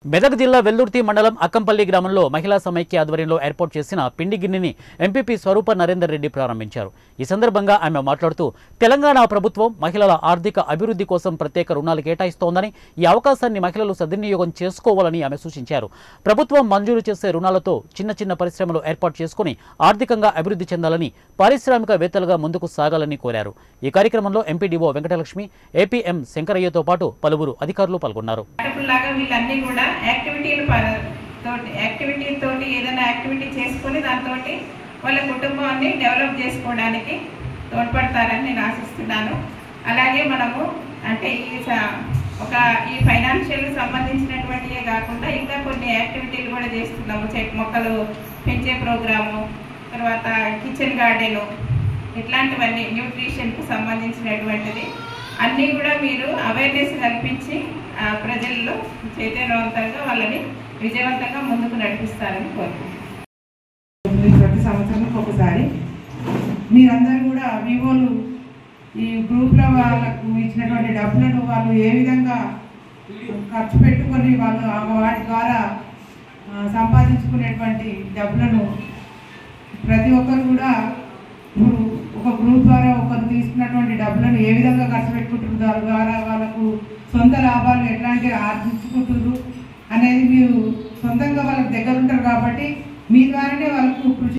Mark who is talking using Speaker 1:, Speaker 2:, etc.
Speaker 1: మెదక్ జిల్లా వెల్దుర్తి మండలం అక్కంపల్లి గ్రామంలో మహిళా సమైక్య ఆధ్వర్యంలో ఏర్పాటు చేసిన పిండి గిన్నెని ఎంపీపీ స్వరూప నరేందర్ రెడ్డి ప్రారంభించారు ఈ సందర్భంగా ఆమె మాట్లాడుతూ తెలంగాణ ప్రభుత్వం మహిళల ఆర్థిక అభివృద్ధి కోసం ప్రత్యేక రుణాలు కేటాయిస్తోందని ఈ అవకాశాన్ని మహిళలు సద్వినియోగం చేసుకోవాలని ఆమె సూచించారు ప్రభుత్వం మంజూరు చేసే రుణాలతో చిన్న చిన్న పరిశ్రమలు ఏర్పాటు చేసుకుని ఆర్థికంగా అభివృద్ధి చెందాలని పారిశ్రామికవేత్తలుగా ముందుకు సాగాలని కోరారు ఈ కార్యక్రమంలో ఎంపీడీఓ వెంకటలక్ష్మి ఏపీఎం శంకరయ్యతో పాటు పలువురు అధికారులు పాల్గొన్నారు
Speaker 2: లాగా వీళ్ళన్నీ కూడా యాక్టివిటీలు ప- తోటి యాక్టివిటీ తోటి ఏదైనా యాక్టివిటీ చేసుకొని దాంతో వాళ్ళ కుటుంబాన్ని డెవలప్ చేసుకోవడానికి తోడ్పడతారని నేను ఆశిస్తున్నాను అలాగే మనము అంటే ఈ స- ఒక ఈ ఫైనాన్షియల్ సంబంధించినటువంటివే కాకుండా ఇంకా కొన్ని యాక్టివిటీలు కూడా చేస్తున్నాము చెట్టు మొక్కలు పెంచే ప్రోగ్రాము తర్వాత కిచెన్ గార్డెను ఇట్లాంటివన్నీ న్యూట్రిషన్కు సంబంధించినటువంటిది అన్నీ కూడా మీరు అవేర్నెస్ కల్పించి ఆ, ప్రజల్లో చైతన్యవంతంగా వాళ్ళని విజయవంతంగా ముందుకు నడిపిస్తారని కోరుకుంటున్నాను
Speaker 3: ప్రతి సంవత్సరం ఒకసారి మీరందరూ కూడా వివోలు ఈ గ్రూప్లో వాళ్ళకు ఇచ్చినటువంటి డబ్బులను వాళ్ళు ఏ విధంగా ఖర్చు పెట్టుకొని వాళ్ళు ఆ వాటి ద్వారా ఆ, సంపాదించుకునేటువంటి డబ్బులను ప్రతి ఒక్కరు కూడా ఇప్పుడు ఒక గ్రూప్ ద్వారా ఒకరు తీసుకున్నటువంటి డబ్బులను ఏ విధంగా ఖర్చు పెట్టుకుంటున్నారు దాని ద్వారా వాళ్ళకు సొంత లాభాలు ఎట్లాంటి ఆర్జించుకుంటున్నారు అనేది మీరు సొంతంగా వాళ్ళకి దగ్గర ఉంటారు కాబట్టి మీ ద్వారానే వాళ్ళకు కృషి